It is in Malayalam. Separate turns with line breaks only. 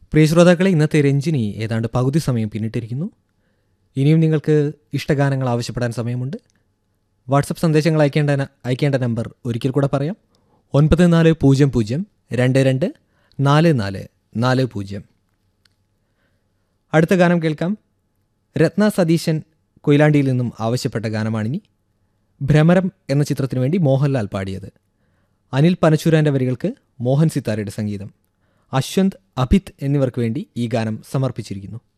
പ്രിയ ശ്രോതാക്കളെ ഇന്നത്തെ രഞ്ജിനി ഏതാണ്ട് പകുതി സമയം പിന്നിട്ടിരിക്കുന്നു ഇനിയും നിങ്ങൾക്ക് ഇഷ്ടഗാനങ്ങൾ ആവശ്യപ്പെടാൻ സമയമുണ്ട് വാട്സപ്പ് സന്ദേശങ്ങൾ അയക്കേണ്ട ന- അയക്കേണ്ട നമ്പർ ഒരിക്കൽ കൂടെ പറയാം ഒൻപത് നാല് പൂജ്യം പൂജ്യം രണ്ട് രണ്ട് നാല് നാല് നാല് പൂജ്യം അടുത്ത ഗാനം കേൾക്കാം രത്ന സതീശൻ കൊയിലാണ്ടിയിൽ നിന്നും ആവശ്യപ്പെട്ട ഗാനമാണിനി ഭ്രമരം എന്ന ചിത്രത്തിനു വേണ്ടി മോഹൻലാൽ പാടിയത് അനിൽ പനച്ചൂരാൻ്റെ വരികൾക്ക് മോഹൻ സിത്താരയുടെ സംഗീതം അശ്വന്ത് അഭിത് എന്നിവർക്ക് വേണ്ടി ഈ ഗാനം സമർപ്പിച്ചിരിക്കുന്നു